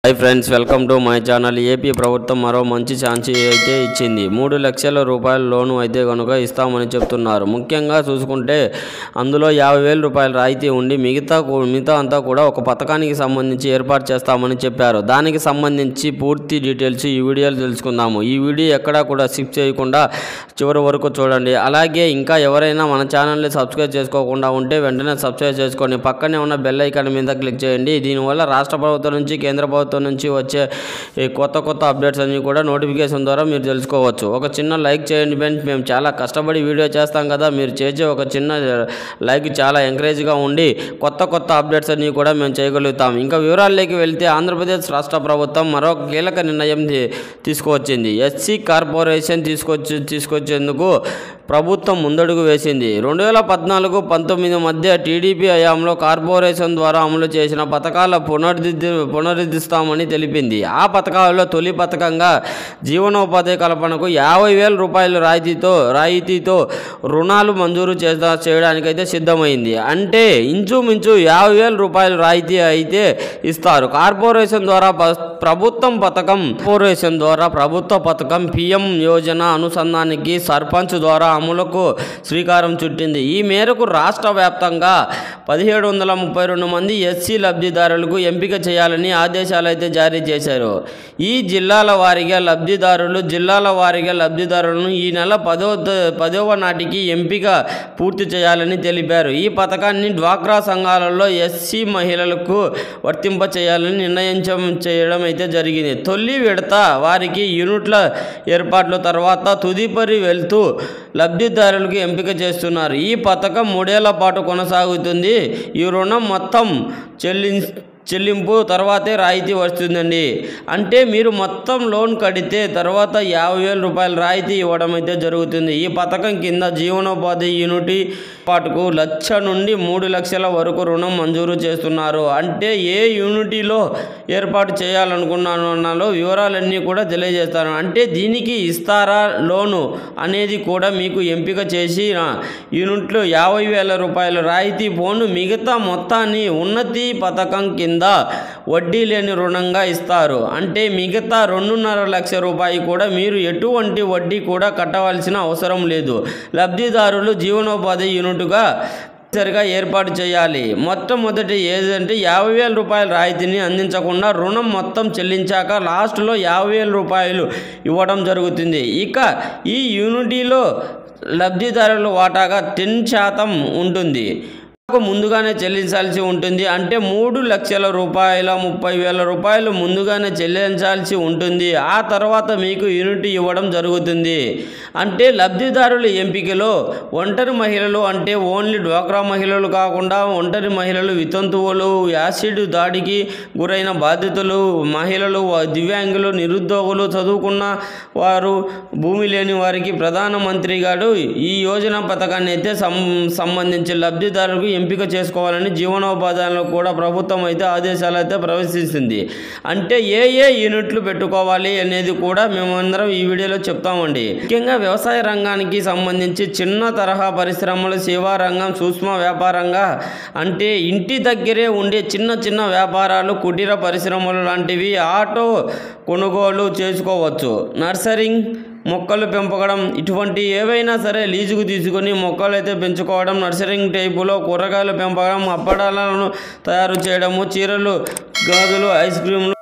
high friends welcome to my channel AP ప్రభుత్వం మరో మంచి ఛాన్స్ అయితే ఇచ్చింది మూడు లక్షల రూపాయల లోను అయితే కనుక ఇస్తామని చెప్తున్నారు ముఖ్యంగా చూసుకుంటే అందులో యాభై వేల రూపాయల రాయితీ ఉండి మిగతా కూ- మిగతా అంతా కూడా ఒక పథకానికి సంబంధించి ఏర్పాటు చేస్తామని చెప్పారు దానికి సంబంధించి పూర్తి డీటెయిల్స్ ఈ వీడియోలో తెలుసుకుందాము ఈ వీడియో ఎక్కడా కూడా స్కిప్ చేయకుండా చివరి వరకు చూడండి అలాగే ఇంకా ఎవరైనా మన ఛానల్ని సబ్స్క్రైబ్ చేసుకోకుండా ఉంటే వెంటనే సబ్స్క్రైబ్ చేసుకొని పక్కనే ఉన్న బెల్ ఐకాన్ మీద క్లిక్ చేయండి దీనివల్ల రాష్ట్ర ప్రభుత్వం నుంచి కేంద్ర ప్రభుత్వం నుంచి వచ్చే ఈ కొత్త కొత్త అప్డేట్స్ అన్ని కూడా నోటిఫికేషన్ ద్వారా మీరు తెలుసుకోవచ్చు ఒక చిన్న లైక్ చేయండి ఫ్రెండ్స్ మేము చాలా కష్టపడి వీడియో చేస్తాం కదా మీరు చేసే ఒక చిన్న లైక్ చాలా ఎంకరేజ్గా ఉండి కొత్త కొత్త అప్డేట్స్ అన్ని కూడా మేము చేయగలుగుతాం ఇంకా వివరాల్లోకి వెళ్తే ఆంధ్రప్రదేశ్ రాష్ట్ర ప్రభుత్వం మరో కీలక నిర్ణయం తీ- తీసుకువచ్చింది ఎస్సీ కార్పొరేషన్ తీసుకొచ్చి తీసుకొచ్చేందుకు ప్రభుత్వం ముందడుగు వేసింది రెండు వేల పద్నాలుగు పంతొమ్మిది మధ్య టీడీపీ హయాంలో కార్పొరేషన్ ద్వారా అమలు చేసిన పథకాల పునరుద్ధి పునరుద్ధరిస్తామని తెలిపింది ఆ పథకాలలో తొలి పథకంగా జీవనోపాధి కల్పనకు యాభై వేల రూపాయల రాయితీతో రాయితీతో రుణాలు మంజూరు చేస్తా చేయడానికైతే సిద్ధమైంది అంటే ఇంచుమించు యాభై వేల రూపాయల రాయితీ అయితే ఇస్తారు కార్పొరేషన్ ద్వారా ప- ప్రభుత్వం పథకం కార్పొరేషన్ ద్వారా ప్రభుత్వ పథకం పిఎం యోజన అనుసంధానికి సర్పంచ్ ద్వారా అమలుకు శ్రీకారం చుట్టింది ఈ మేరకు రాష్ట్ర వ్యాప్తంగా పదిహేడు వందల ముప్పై రెండు మంది ఎస్సీ లబ్ధిదారులకు ఎంపిక చేయాలని ఆదేశాలు అయితే జారీ చేశారు ఈ జిల్లాల వారీగా లబ్ధిదారులు జిల్లాల వారీగా లబ్ధిదారులను ఈ నెల పదో పదవ నాటికి ఎంపిక పూర్తి చేయాలని తెలిపారు ఈ పథకాన్ని డ్వాక్రా సంఘాలలో ఎస్సీ మహిళలకు వర్తింప చేయాలని నిర్ణయించం చేయడం అయితే జరిగింది తొలి విడత వారికి యూనిట్ల ఏర్పాట్ల తర్వాత తుదిపరి వెళ్తూ లబ్ధిదారులకు ఎంపిక చేస్తున్నారు ఈ పథకం మూడేళ్ల పాటు కొనసాగుతుంది ఈ రుణం మొత్తం చెల్లి చెల్లింపు తర్వాతే రాయితీ వస్తుందండి అంటే మీరు మొత్తం లోన్ కడితే తర్వాత యాభై వేల రూపాయల రాయితీ ఇవ్వడం అయితే జరుగుతుంది ఈ పథకం కింద జీవనోపాధి యూనిటీ పాటుకు లక్ష నుండి మూడు లక్షల వరకు రుణం మంజూరు చేస్తున్నారు అంటే ఏ యూనిటీలో ఏర్పాటు చేయాలనుకున్నాను అన్నాలో వివరాలన్నీ కూడా తెలియజేస్తాను అంటే దీనికి ఇస్తారా లోను అనేది కూడా మీకు ఎంపిక చేసి ఆ, యూనిట్లు యాభై వేల రూపాయల రాయితీ పోను మిగతా మొత్తాన్ని ఉన్నతి పథకం కింద వడ్డీ లేని రుణంగా ఇస్తారు అంటే మిగతా రెండున్నర లక్ష రూపాయి కూడా మీరు ఎటువంటి వడ్డీ కూడా కట్టవలసిన అవసరం లేదు లబ్ధిదారులు జీవనోపాధి యూనిట్గా సరిగా ఏర్పాటు చేయాలి మొట్టమొదటి ఏదంటే యాభై వేల రూపాయల రాయితీని అందించకుండా రుణం మొత్తం చెల్లించాక లాస్ట్లో యాభై వేల రూపాయలు ఇవ్వడం జరుగుతుంది ఇక ఈ యూనిటీలో లబ్ధిదారుల వాటాగా టెన్ శాతం ఉంటుంది నాకు ముందుగానే చెల్లించాల్సి ఉంటుంది అంటే మూడు లక్షల రూపాయల ముప్పై వేల రూపాయలు ముందుగానే చెల్లించాల్సి ఉంటుంది ఆ తర్వాత మీకు యూనిట్ ఇవ్వడం జరుగుతుంది అంటే లబ్ధిదారుల ఎంపికలో ఒంటరి మహిళలు అంటే ఓన్లీ డ్వాక్రా మహిళలు కాకుండా ఒంటరి మహిళలు వితంతువులు యాసిడ్ దాడికి గురైన బాధితులు మహిళలు దివ్యాంగులు నిరుద్యోగులు చదువుకున్న వారు భూమి లేని వారికి ప్రధానమంత్రి గారు ఈ యోజన పథకాన్ని అయితే సం సంబంధించి లబ్ధిదారులకు ఎంపిక చేసుకోవాలని జీవనోపాధాలను కూడా ప్రభుత్వం అయితే ఆదేశాలు అయితే ప్రవేశించింది అంటే ఏ ఏ యూనిట్లు పెట్టుకోవాలి అనేది కూడా మేమందరం ఈ వీడియోలో చెప్తామండి ముఖ్యంగా వ్యవసాయ రంగానికి సంబంధించి చిన్న తరహా పరిశ్రమలు సేవా రంగం సూక్ష్మ వ్యాపారంగా అంటే ఇంటి దగ్గరే ఉండే చిన్న చిన్న వ్యాపారాలు కుటీర పరిశ్రమలు లాంటివి ఆటో కొనుగోలు చేసుకోవచ్చు నర్సరింగ్ మొక్కలు పెంపకడం ఇటువంటి ఏవైనా సరే లీజుకు తీసుకొని మొక్కలు అయితే పెంచుకోవడం నర్సరింగ్ టైపులో కూరగాయలు పెంపకం అప్పడాలను తయారు చేయడము చీరలు గాజులు ఐస్ క్రీములు